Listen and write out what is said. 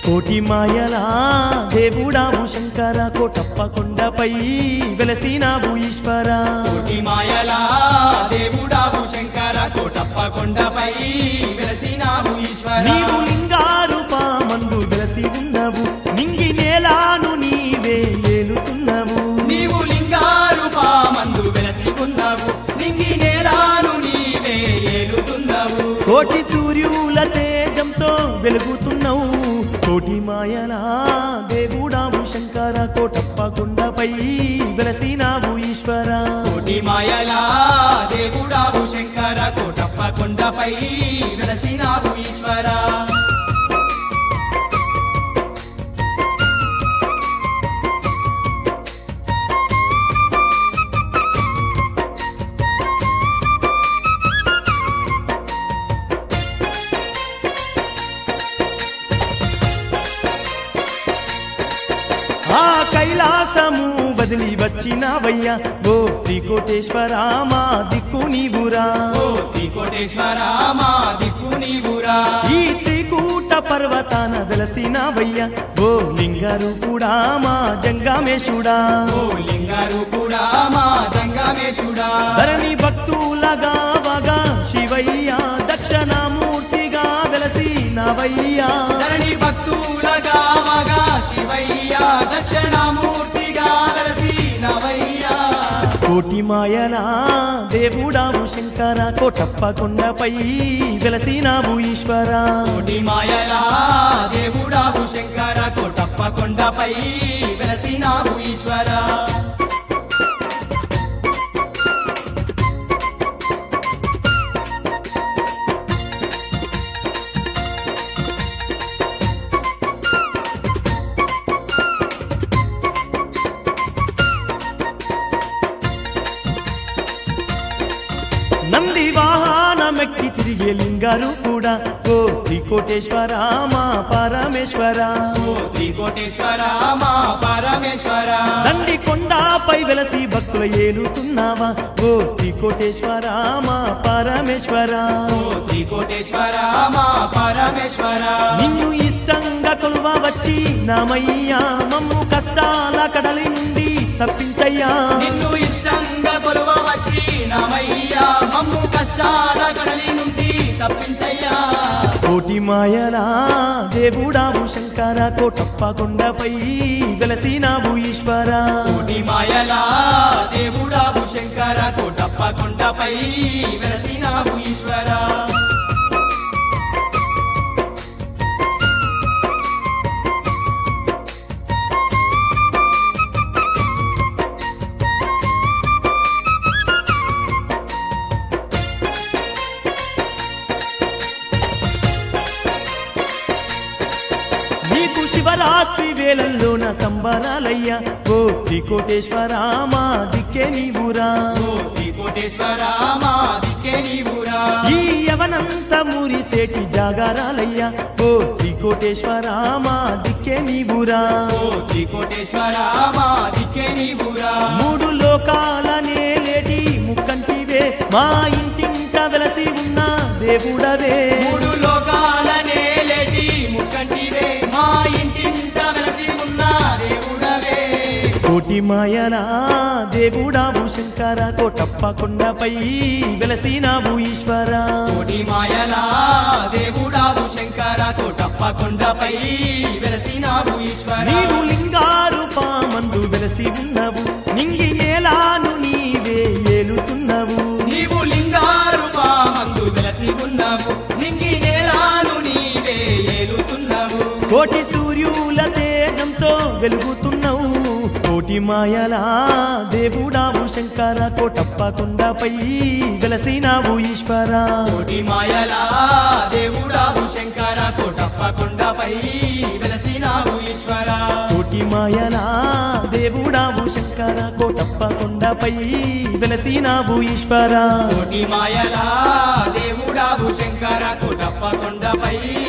కోటి మాయలా దేవుడావు శంకర కోటప్ప కొండపై వెలసినావు ఈశ్వర కోటి మాయలా దేవుడావు శంకర కోటప్ప కొండపై వెలసినావు ఈశ్వర నీవు లింగారూపా మందు వెలసి ఉన్నవు నింగి నేలాను నీవే ఏలుతున్నవు నీవు లింగారూపా మందు వెలసి ఉన్నావు నింగి నేలాను నీవే ఏలుతున్నావు కోటి సూర్యుల తేజంతో వెలుగుతున్నావు కోటి మాయలా దేవుడావు శంకర కోటప్ప కొండపై వెలసినావు ఈశ్వర కోటి మాయలా దేవుడావు శంకర కోటప్ప కొండపై వెలసినావు ఈశ్వర ఆ కైలాసము బదిలి వచ్చినవయ్యా ఓ త్రికోటేశ్వర మా దిక్కు నీవురా ఓ త్రికోటేశ్వర మా దిక్కు నీవురా ఈ త్రికూట పర్వతాన వెలసినవయ్యా ఓ లింగారు కూడా మా జంగామేశుడా ఓ లింగారు కూడా మా జంగమేశుడా ధరణి భక్తులగా వగా శివయ్య దక్షిణామూర్తిగా వెలసినవయ్యా ధరణి భక్తులగా మగా శివయ్య దక్షిణామూర్తిగా వెలసినవయ్యా కోటి మాయనా దేవుడావు శంకర కోటప్ప కొండపై వెలసినావు ఈశ్వర కోటి మాయలా దేవుడావు శంకర కోటప్ప కొండపై వెలసినావు ఈశ్వర నంది వాహనమెక్కి తిరిగే లింగారు కూడా ఓ త్రికోటేశ్వర మా పరమేశ్వర ఓ త్రికోటేశ్వర మా పరమేశ్వర నంది కొండపై వెలసి భక్తుల ఏలుతున్నావా ఓ త్రికోటేశ్వర మా పరమేశ్వర ఓ త్రికోటేశ్వర మా పరమేశ్వర నిన్ను ఇష్టంగా కొలువ వచ్చి నామయ్యా మమ్ము కష్టాల కడలి నుండి తప్పించయ్యా నిన్ను ఇష్టంగా కొలువ వచ్చి నామయ్యా మమ్ము కష్టాల గడలి నుండి తప్పించయ్యా కోటి మాయలా దేవుడావు శంకర కోటప్ప కొండపై వెలసినావు ఈశ్వర కోటి మాయలా దేవుడావు శంకర కోటప్ప కొండపై వెలసినావు ఈశ్వర నీకు శివరాత్రి వేళల్లోన సంబరాలయ్యా ఓ త్రికోటేశ్వర మా దిక్కే నీవురా ఓ త్రికోటేశ్వర మా దిక్కే నీవురా ఈ యవనంత మురిసేటి జాగారాలయ్యా ఓ త్రికోటేశ్వర మా దిక్కే నీవురా ఓ త్రికోటేశ్వర మా దిక్కే నీవురా మూడు లోకాల నేలేటి ముక్కంటివే మా ఇంటింట వెలసి ఉన్న దేవుడవే మూడు లోకాల నేలేటి ముక్కంటివే మా ఇంటింట వెలసి ఉన్న దేవుడవే కోటి మాయలా దేవుడావు శంకర కోటప్ప కొండపై వెలసినావు ఈశ్వర కోటి మాయలా దేవుడావు శంకర కోటప్ప కొండపై వెలసినావు ఈశ్వర నీవు లింగారు పామందు వెలసి ఉన్నవు నింగి నేలాను నీవే ఏలుతున్నవు నీవు లింగారు మందు వెలసి ఉన్నావు నింగి నేలాను నీవే ఏలుతున్నావు కోటి సూర్యుల తేజంతో వెలుగుతున్నావు కోటి మాయలా దేవుడావు శంకర కోటప్ప కొండపై వెలసినావు ఈశ్వర కోటి మాయలా దేవుడావు శంకర కోటప్ప కొండపై వెలసినావు ఈశ్వర కోటి మాయలా దేవుడావు శంకర కోటప్ప కొండపై వెలసినావు ఈశ్వర కోటి మాయలా దేవుడావు శంకర కోటప్ప కొండపై